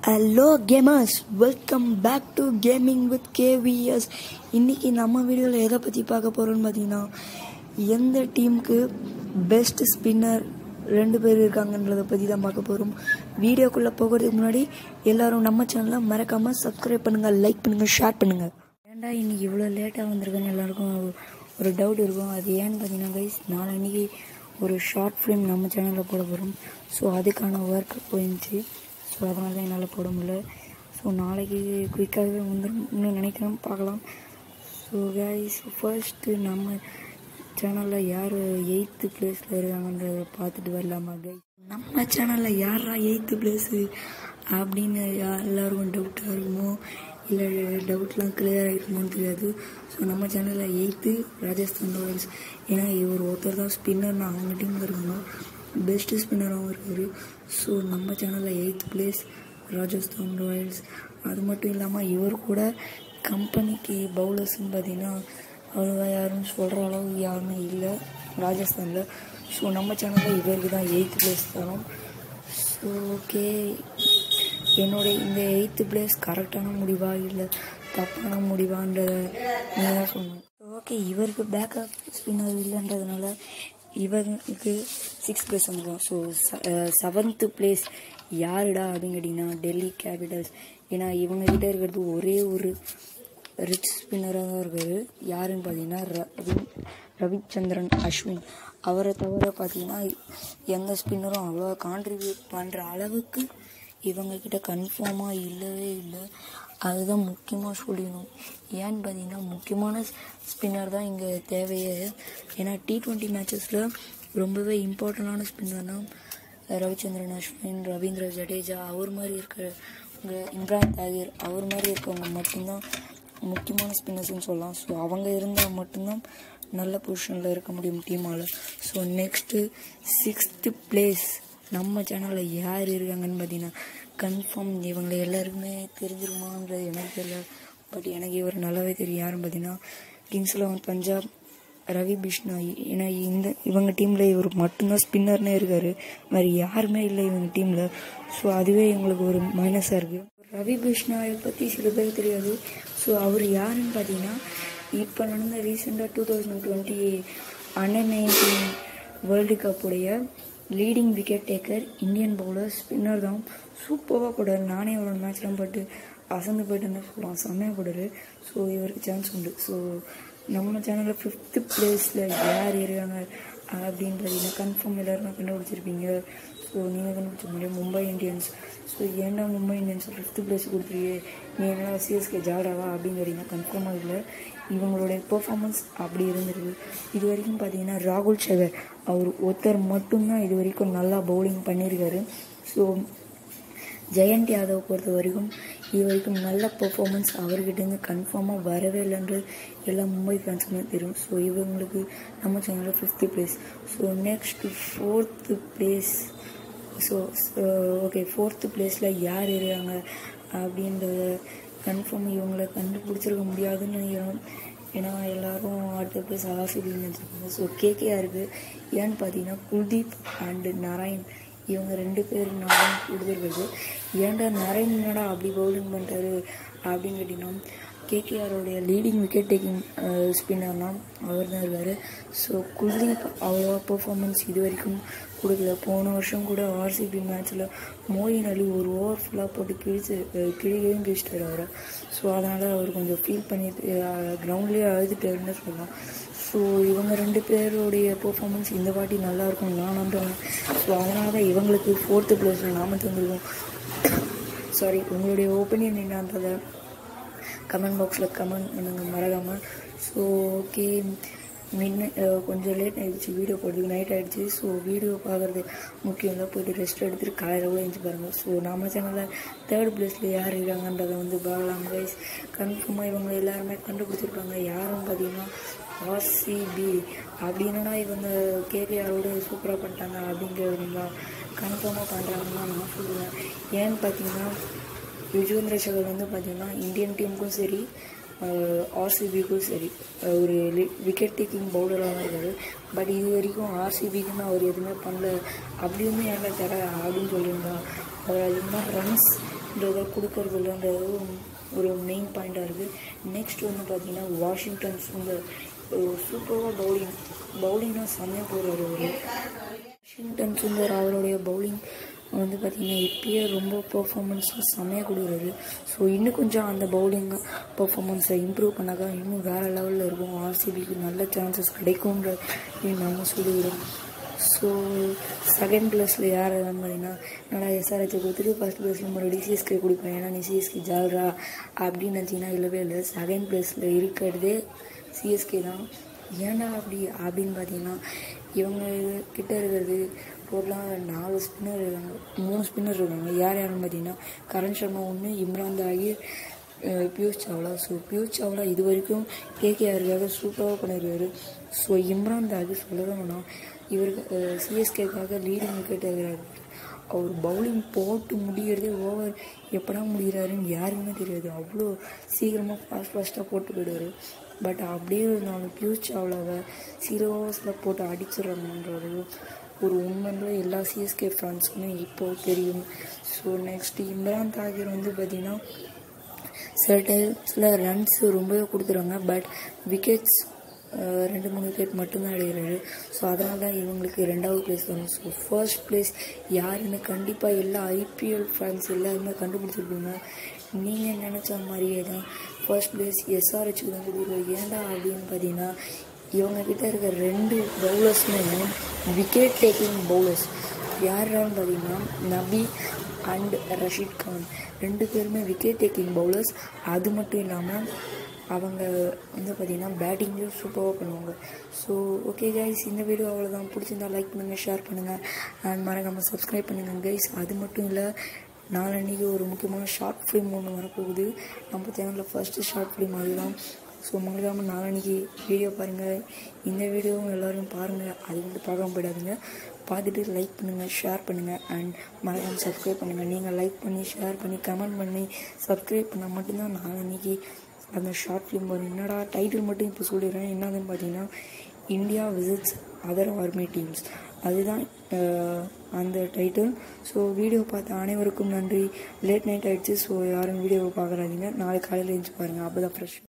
hello gamers welcome back to gaming with KVS இன்னைக்கு நம்ம வீடியோவில் எதை பற்றி பார்க்க போகிறோம்னு பார்த்தீங்கன்னா எந்த டீமுக்கு பெஸ்ட் ஸ்பின்னர் ரெண்டு பேர் இருக்காங்கன்றதை பற்றி தான் பார்க்க போகிறோம் வீடியோக்குள்ளே போகிறதுக்கு முன்னாடி எல்லாரும் நம்ம சேனலை மறக்காமல் சப்ஸ்கிரைப் பண்ணுங்கள் லைக் பண்ணுங்கள் ஷேர் பண்ணுங்கள் ஏன்டா இன்னைக்கு இவ்வளோ லேட்டாக வந்திருக்குன்னு எல்லாருக்கும் ஒரு டவுட் இருக்கும் அது ஏன்னு பார்த்தீங்கன்னா கைஸ் நாளன்னைக்கு ஒரு ஷார்ட் ஃபிலிம் நம்ம சேனலில் போட போகிறோம் ஸோ அதுக்கான ஒர்க் போயிருந்துச்சு ஸோ அதனால தான் என்னால் போட முடியல ஸோ நாளைக்கு குயிக்காகவே வந்துடும் நினைக்கிறேன் பார்க்கலாம் ஸோ கைஸ் ஃபர்ஸ்ட்டு நம்ம சேனலில் யார் எயித்து பிளேஸில் இருக்காங்கன்றத பார்த்துட்டு வரலாமா கைஸ் நம்ம சேனலில் யாரா எயித்து பிளேஸு அப்படின்னு யா- எல்லாருக்கும் டவுட்டாக இருக்குமோ இல்லை டவுட்லாம் கிளியர் ஆகிருக்குமோன்னு தெரியாது ஸோ நம்ம சேனலில் எயித்து ராஜஸ்தான் ராயல்ஸ் ஏன்னா இவர் ஒருத்தர் தான் ஸ்பின்னர்னு அவங்க டீமில் இருக்காங்க பெஸ்ட்டு ஸ்பின்னராகவும் இருக்கார் ஸோ நம்ம சேனலில் எயித் பிளேஸ் ராஜஸ்தான் ராயல்ஸ் அது மட்டும் இல்லாமல் இவர் கூட கம்பெனிக்கு பவுலர்ஸ்னு பார்த்தீங்கன்னா அவ்வளோவா யாரும் சொல்கிற அளவு யாருமே இல்லை ராஜஸ்தானில் ஸோ நம்ம சேனலில் இவருக்கு தான் எயித் பிளேஸ் தரோம் ஸோ ஓகே என்னுடைய இந்த எயித்து பிளேஸ் கரெக்டான முடிவா இல்லை தப்பான முடிவான்றத நீங்கள் தான் சொல்லணும் ஓகே இவருக்கு பேக்கப் ஸ்பின்னர் இல்லைன்றதுனால இவருக்கு சிக்ஸ் பிளேஸ் வந்துடும் ஸோ செவன்த்து பிளேஸ் யாருடா அப்படின்னு கேட்டிங்கன்னா டெல்லி கேபிட்டல்ஸ் ஏன்னா இவங்க கிட்ட இருக்கிறது ஒரே ஒரு ரிச் ஸ்பின்னராக தான் இருக்காரு யாருன்னு பார்த்தீங்கன்னா ரவி ரவிச்சந்திரன் அஸ்வின் அவரை தவிர பார்த்தீங்கன்னா எந்த ஸ்பின்னரும் அவ்வளோ கான்ட்ரிபியூட் பண்ணுற அளவுக்கு இவங்க கிட்ட கன்ஃபார்மாக இல்லவே இல்லை அதுதான் முக்கியமாக சொல்லிடணும் ஏன்னு பார்த்தீங்கன்னா முக்கியமான ஸ்பின்னர் தான் இங்கே தேவையே ஏன்னா டி ட்வெண்ட்டி மேட்சஸில் ரொம்பவே இம்பார்ட்டண்டான ஸ்பின்னர்னா ரவிச்சந்திரன் அஸ்வின் ரவீந்திர ஜடேஜா அவர் மாதிரி இருக்கிற உங்க இம்ரான் தாகிர் அவர் மாதிரி இருக்கவங்க மட்டும்தான் முக்கியமான ஸ்பின்னர்ஸ்னு சொல்லலாம் ஸோ அவங்க இருந்தால் மட்டும்தான் நல்ல பொசிஷனில் இருக்க முடியும் டீமால் ஸோ நெக்ஸ்ட்டு சிக்ஸ்த்து பிளேஸ் நம்ம சேனலில் யார் இருக்காங்கன்னு பார்த்தீங்கன்னா கன்ஃபார்ம் இவங்க எல்லாருக்குமே தெரிஞ்சிருமான்றது எனக்கு தெரியல பட் எனக்கு இவர் நல்லாவே தெரியும் யாருன்னு பார்த்தீங்கன்னா கிங்ஸ் லெவன் பஞ்சாப் ரவி பிஷ்னாய் ஏன்னா இந்த இவங்க டீமில் இவர் மட்டும்தான் ஸ்பின்னர்னே இருக்கார் வேறு யாருமே இல்லை இவங்க டீமில் ஸோ அதுவே எங்களுக்கு ஒரு மைனஸாக இருக்குது ரவி பிஷ்னாயை பற்றி சில பேர் தெரியாது ஸோ அவர் யாருன்னு பார்த்தீங்கன்னா இப்போ நடந்த ரீசெண்டாக two thousand twenty under nineteen world கப்புடைய leading wicket taker Indian bowler spinner தான் சூப்பராக போடுறாரு நானே அவரோட மேட்ச்லாம் போட்டு அசந்து போயிட்டுன்னு சொல்லலாம் செம்மையாக போடுறாரு ஸோ இவருக்கு சான்ஸ் உண்டு ஸோ நம்ம சேனலில் ஃபிஃப்த்து பிளேஸில் யார் இருக்காங்க அப்படின்னு பார்த்தீங்கன்னா கன்ஃபார்ம் எல்லாருமே கண்டுபிடிச்சிருப்பீங்க ஸோ நீங்கள் கண்டுபிடிச்ச முடியும் மும்பை இந்தியன்ஸ் ஸோ ஏன்டா மும்பை இந்தியன்ஸ் ஃபிஃப்த்து பிளேஸ் கொடுத்துருக்கீங்க நீ என்ன சிஎஸ்கே ஜாடாவா அப்படின்னு கேட்டிங்கன்னா கன்ஃபார்மாக இல்லை இவங்களுடைய பெர்ஃபார்மன்ஸ் அப்படி இருந்திருக்கு இது வரைக்கும் பார்த்தீங்கன்னா ராகுல் சேகர் அவர் ஒருத்தர் மட்டும்தான் இது வரைக்கும் நல்லா பவுலிங் பண்ணியிருக்காரு ஸோ ஜெயண்ட் யாதவ் பொறுத்த வரைக்கும் இது வரைக்கும் நல்ல பெர்ஃபார்மன்ஸ் அவர்கிட்டேருந்து கன்ஃபார்மாக வரவே இல்லைன்றது எல்லா மும்பை ஃபேன்ஸுக்குமே தெரியும் ஸோ இவங்களுக்கு நம்ம சேனலில் fifth place so next fourth place so okay fourth பிளேஸில் யார் இருக்காங்க அப்படின்றத கன்ஃபார்ம் இவங்களை கண்டுபிடிச்சிருக்க முடியாதுன்னு நினைக்கிறோம் ஏன்னா எல்லாரும் அடுத்த பிளேஸ் ஆர்சிபின்னு நினச்சிருக்காங்க ஸோ கேகேஆருக்கு ஏன்னு பார்த்தீங்கன்னா குல்தீப் அண்டு நாராயண் இவங்க ரெண்டு பேர் நான் கொடுத்துருக்குது ஏன்டா நரேன் என்னடா அப்படி பவுலிங் பண்ணிட்டாரு அப்படின்னு கேட்டிங்கன்னா கேகேஆரோடைய லீடிங் விக்கெட் டேக்கிங் ஸ்பின்னர்னா அவர் தான் இருக்கார் ஸோ குல்தீப் அவ்வளோவா பெர்ஃபார்மன்ஸ் இது வரைக்கும் கொடுக்கல போன வருஷம் கூட ஆர்சிபி மேட்ச்சில் மோயின் அலி ஒரு ஓவர் ஃபுல்லாக போட்டு கிழிச்சு அஹ் கிழிக்கையும் கிழிச்சிட்டாரு அவரை ஸோ அதனால் அவர் கொஞ்சம் ஃபீல் பண்ணி கிரவுண்ட்லேயே அழுதுட்டாருன்னு சொல்லலாம் ஸோ இவங்க ரெண்டு பேருடைய பெர்ஃபார்மன்ஸ் இந்த வாட்டி நல்லா இருக்கும்னு நான் நம்புறேன் ஸோ அதனால தான் இவங்களுக்கு ஃபோர்த்து பிளேஸில் நாம தந்துருக்கோம் சாரி உங்களுடைய ஒப்பீனியன் என்னன்றதை கமெண்ட் பாக்ஸில் கமெண்ட் பண்ணுங்க மறக்காமல் ஸோ ஓகே மின்ன கொஞ்சம் லேட் ஆகிடுச்சு வீடியோ போடுறதுக்கு நைட் ஆகிடுச்சு ஸோ வீடியோ பார்க்குறது முக்கியம் இல்லை போயிட்டு ரெஸ்ட் எடுத்துகிட்டு காலையில் கூட எழுந்து பாருங்கள் ஸோ நம்ம சேனலில் தேர்ட் பிளேஸில் யார் இருக்காங்கன்றதை வந்து பார்க்கலாம் கைஸ் கன்ஃபார்மாக இவங்க எல்லாருமே கண்டுபிடிச்சிருப்பாங்க யாரும் பார்த்தீங்கன்னா ஆர்சிபி அப்படின்னா இவங்க கேபிஆரோட சூப்பராக பண்ணிட்டாங்க அப்படிங்கிறது நம்ம கன்ஃபார்மாக பண்ணுறாங்கன்னு தான் நான் சொல்லுவேன் ஏன்னு பார்த்தீங்கன்னா யுஜவேந்திர சகர் வந்து பார்த்தீங்கன்னா இந்தியன் டீமுக்கும் சரி ஆர்சிபிக்கும் சரி அஹ் ஒரு விக்கெட் டேக்கிங் பவுலராக தான் இருக்காரு பட் இது வரைக்கும் ஆர்சிபிக்குன்னு அவர் எதுவுமே பண்ணல அப்படியுமே ஏன்டா தர அப்படின்னு சொல்லியிருந்தா அவர் அதிகமாக ரன்ஸ் ரன்ஸ்ன்றதை கொடுக்கறது இல்லைன்றது ஒரு மெயின் பாயிண்டாக இருக்குது நெக்ஸ்ட் வந்து பார்த்தீங்கன்னா வாஷிங்டன்ஸ் இந்த சூப்பராக பவுலிங் பவுலிங்னா செம்மையாக போடுறாரு அவர் வாஷிங்டன் சுந்தர் அவருடைய பவுலிங் வந்து பார்த்திங்கன்னா இப்பயே ரொம்ப பர்ஃபார்மன்ஸும் செம்மையாக கொடுக்குறாரு ஸோ இன்னும் கொஞ்சம் அந்த பவுலிங் பர்ஃபார்மன்ஸை இம்ப்ரூவ் பண்ணாக்கா இன்னும் வேறு லெவலில் இருக்கும் ஆர்சிபிக்கு நல்ல சான்சஸ் கிடைக்கும்ன்ற நம்ம சொல்லிவிடும் ஸோ செகண்ட் பிளேஸில் யார் பார்த்தீங்கன்னா என்னடா எஸ்ஆர்ஹெச்சை கொடுத்துட்டு ஃபஸ்ட் பிளேஸில் மறுபடியும் சிஎஸ்கே கொடுப்பேன் ஏன்னா நீ சிஎஸ்கே ஜால்ரா அப்படின்னு நினச்சிங்கன்னா இல்லவே இல்லை செகண்ட் பிளேஸில் இருக்கிறதே சிஎஸ்கே தான் ஏன்டா அப்படி அப்படின்னு பார்த்தீங்கன்னா இவங்க கிட்ட இருக்கிறது டோட்டலாக நாலு ஸ்பின்னர் இருக்காங்க மூணு ஸ்பின்னர் இருக்காங்க யார் யாருன்னு பார்த்தீங்கன்னா கரண் சர்மா ஒன்று இம்ரான் தாகிர் பியூஷ் சாவ்லா ஸோ பியூஷ் சாவ்லா இது வரைக்கும் கேகேஆருக்காக சூப்பராக பண்ணியிருக்காரு ஸோ இம்ரான் தாகிர் சொல்லதான் வேணாம் இவருக்கு சிஎஸ்கேக்காக லீடிங் விக்கெட் இருக்கிறாரு அவர் பவுலிங் போட்டு முடிகிறதே ஓவர் எப்படா முடிகிறாருன்னு யாருக்குமே தெரியாது அவ்வளோ சீக்கிரமாக ஃபாஸ்ட் ஃபாஸ்ட்டாக போட்டு போயிடுவார் பட் அப்படியே இருந்தாலும் பியூஷ் சாவ்லாவை ஜீரோ ஓவர்ஸில் போட்டு அடிச்சிடறாங்கன்றது ஒரு உண்மைன்ற எல்லா சிஎஸ்கே ஃபேன்ஸுக்குமே இப்போ தெரியும் ஸோ நெக்ஸ்ட் இம்ரான் தாகிர் வந்து பார்த்திங்கன்னா சில டைம்ஸில் ரன்ஸ் ரொம்பவே கொடுத்துருவாங்க பட் விக்கெட்ஸ் ரெண்டு மூணு விக்கெட் மட்டும்தான் அடைகிறாரு ஸோ அதனால தான் இவங்களுக்கு ரெண்டாவது பிளேஸ் வரும் ஸோ ஃபர்ஸ்ட் பிளேஸ் யாருன்னு கண்டிப்பாக எல்லா ஐபிஎல் ஃபேன்ஸ் எல்லாருமே கண்டுபிடிச்சிருப்பீங்க நீங்கள் நினச்ச மாதிரியே தான் ஃபர்ஸ்ட் பிளேஸ் எஸ்ஆர்ஹெச்சுக்கு தான் கொடுக்குறோம் ஏன்டா அப்படின்னு பார்த்தீங்கன்னா இவங்க கிட்ட இருக்க ரெண்டு பவுலர்ஸுமே விக்கெட் டேக்கிங் பவுலர்ஸ் யாரான்னு பார்த்தீங்கன்னா நபி அண்ட் ரஷீத் கான் ரெண்டு பேருமே விக்கெட் டேக்கிங் பவுலர்ஸ் அது மட்டும் இல்லாமல் அவங்க வந்து பார்த்திங்கன்னா பேட்டிங்லேயும் சூப்பராக பண்ணுவாங்க ஸோ ஓகே கைஸ் இந்த வீடியோ அவ்வளோதான் பிடிச்சிருந்தா லைக் பண்ணுங்கள் ஷேர் பண்ணுங்கள் அண்ட் மறக்காமல் சப்ஸ்கிரைப் பண்ணுங்கள் கைஸ் அது மட்டும் இல்லை நாளன்னைக்கு ஒரு முக்கியமான ஷார்ட் ஃபிலிம் ஒன்று வரப்போகுது நம்ம சேனலில் ஃபஸ்ட்டு ஷார்ட் ஃபிலிம் அதுதான் ஸோ மறக்காமல் நாளன்னைக்கு வீடியோ பாருங்கள் இந்த வீடியோவும் எல்லோரும் பாருங்கள் அது வந்து பார்க்காம போயிடாதுங்க பார்த்துட்டு லைக் பண்ணுங்கள் ஷேர் பண்ணுங்கள் அண்ட் மறக்காமல் சப்ஸ்கிரைப் பண்ணுங்கள் நீங்கள் லைக் பண்ணி ஷேர் பண்ணி கமெண்ட் பண்ணி சப்ஸ்கிரைப் பண்ணால் மட்டும்தான் நாளன்னைக்கு அந்த ஷார்ட் ஃபிலிம் வரும் என்னடா டைட்டில் மட்டும் இப்போ சொல்லிடுறேன் என்னதுன்னு பார்த்தீங்கன்னா India visits other army teams அதுதான் அந்த டைட்டில் ஸோ வீடியோ பார்த்த அனைவருக்கும் நன்றி லேட் நைட் ஆகிடுச்சு ஸோ யாரும் வீடியோவை பார்க்குறாதீங்க நாளைக்கு காலையில் எழுந்து பாருங்கள் அப்போ தான் ஃப்ரெஷ்